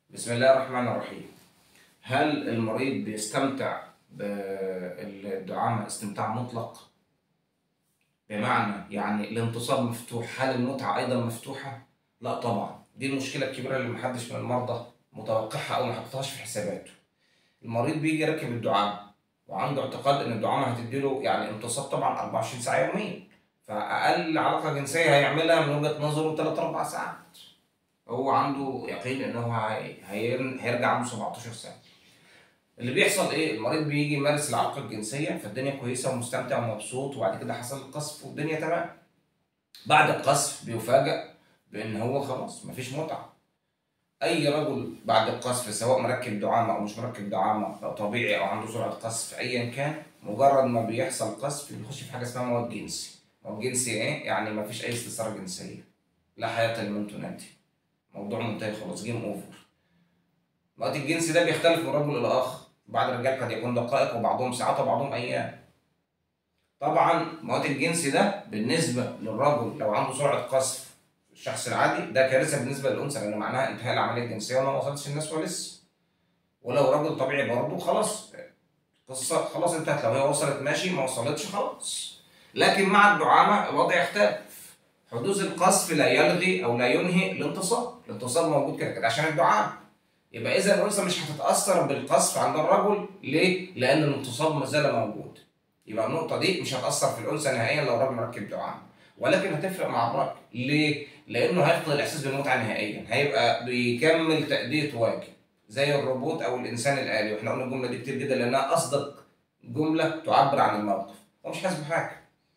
بسم الله الرحمن الرحيم هل المريض بيستمتع بالدعامة استمتاع مطلق بمعنى يعني الانتصاب مفتوح هل المتعة أيضا مفتوحة؟ لا طبعا دي المشكلة الكبيرة اللي محدش من المرضى متوقعها أو محطهاش في حساباته المريض بيجي يركب الدعامة وعنده اعتقاد إن الدعامة هتديله يعني انتصاب طبعا 24 ساعة يوميا فأقل علاقة جنسية هيعملها من وجهة نظره 3 4 ساعات هو عنده يقين ان هو هي- هير- هيرجع عنده 17 سنه اللي بيحصل ايه المريض بيجي يمارس العلاقه الجنسيه فالدنيا كويسه ومستمتع ومبسوط وبعد كده حصل القصف والدنيا تمام بعد القصف بيفاجئ بان هو خلاص مفيش متعه اي رجل بعد القصف سواء مركب دعامه او مش مركب دعامه او طبيعي او عنده سرعه قصف ايا كان مجرد ما بيحصل قصف بيخش في حاجه اسمها مواد جنسي مواد جنسي ايه يعني مفيش اي استثاره جنسيه لا حياه لمن تنادي موضوع منتهي خلاص جيم اوفر الوقت الجنسي ده بيختلف من رجل الى اخر بعض الرجال قد يكون دقائق وبعضهم ساعات وبعضهم ايام طبعا مواد الجنسي ده بالنسبه للرجل لو عنده سرعه قذف الشخص العادي ده كارثه بالنسبه للانثى لان معناها انتهاء العمليه الجنسيه وما وصلتش الناس ولسه ولو رجل طبيعي برضه خلاص القصه خلاص انتهت لو هي وصلت ماشي ما وصلتش خلاص لكن مع الدعامه الوضع يختلف حدوث القذف لا يلغي او لا ينهي الانتصاب الانتصاب موجود كده كده عشان الدعامه يبقى اذا الانثى مش هتتاثر بالقذف عند الرجل ليه؟ لان الانتصاب ما زال موجود يبقى النقطه دي مش هتاثر في الانثى نهائيا لو الراجل مركب دعامه ولكن هتفرق مع الراجل ليه؟ لانه هيفقد الاحساس بالمتعه نهائيا هيبقى بيكمل تاديه واجب زي الروبوت او الانسان الالي واحنا قلنا الجمله دي كتير جدا لانها اصدق جمله تعبر عن الموقف هو مش حاسس بحاجه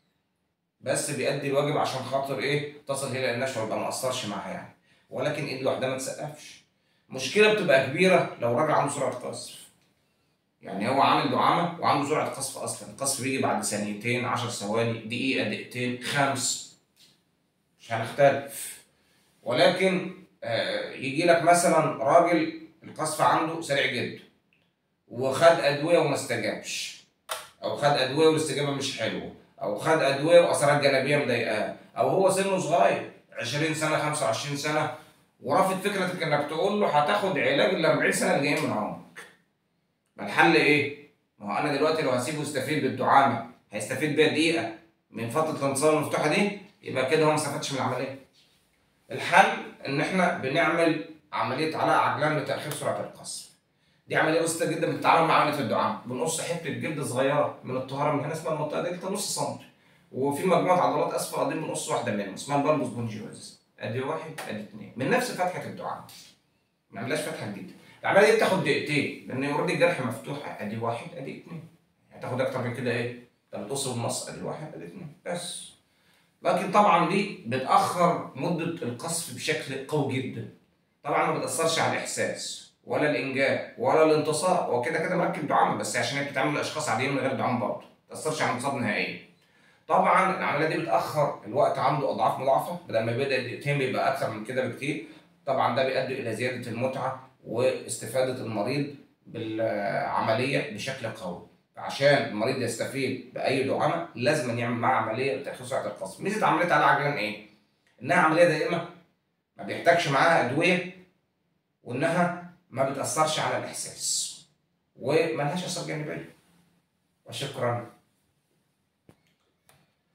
بس بيأدي الواجب عشان خاطر ايه تصل هي للنشوه يبقى ما اثرش معاها يعني ولكن ايد لوحدها ما تسقفش مشكله بتبقى كبيره لو الراجل عنده سرعه قذف يعني هو عامل دعامه وعنده سرعه قذف اصلا القذف بيجي بعد ثانيتين 10 ثواني دقيقه دقيقتين خمس مش هنختلف ولكن آه يجي لك مثلا راجل القذف عنده سريع جدا وخد ادويه وما استجابش او خد ادويه والاستجابه مش حلوه او خد ادويه واثارات جانبيه مضايقاه او هو سنه صغير 20 سنه 25 سنه ورافض فكره انك تقول له هتاخد علاج ال 40 سنه اللي جايين من عمرك ما الحل ايه؟ ما هو انا دلوقتي لو هسيبه يستفيد بالدعامه هيستفيد بيها دقيقه من فتره الانتصاب المفتوحه دي يبقى كده هو ما استفادش من العمليه. الحل ان احنا بنعمل عمليه علاء عجلان لتاخير سرعه القذف. دي عمليه بسيطه جدا بالتعامل مع عمليه الدعامه، بنقص حته جلد صغيره من الطهاره من هنا اسمها المنطقه دي نص سنتي. وفي مجموعه عضلات اسفل قاعدين بنقص واحده منهم اسمها البالبوس بونجيوزس. ادي واحد ادي اثنين من نفس فتحه الدعامه. ما نعملهاش فتحه جديده. العمليه دي بتاخد دقيقتين لان اوريدي الجرح مفتوح ادي واحد ادي اثنين. هتاخد اكتر من كده ايه؟ ده بتقص بالنص ادي واحد ادي اثنين بس. لكن طبعا دي بتاخر مده القذف بشكل قوي جدا. طبعا ما بتاثرش على الاحساس ولا الانجاب ولا الانتصاب هو كده كده مركب دعامه بس عشان هي بتتعمل لاشخاص عاديين من غير دعامه برضه ما تاثرش على الانتصاب نهائيا. طبعا العمليه دي بتاخر الوقت عنده اضعاف مضاعفه بدل ما بدا دقيقتين بيبقى اكثر من كده بكتير طبعا ده بيؤدي الى زياده المتعه واستفاده المريض بالعمليه بشكل قوي عشان المريض يستفيد باي دعامه لازم يعمل معاه عمليه لتاخير سرعه القصف ميزه عمليه علاء عجلان ايه انها عمليه دائمه ما بيحتاجش معاها ادويه وانها ما بتاثرش على الاحساس وملهاش اثار جانبيه وشكرا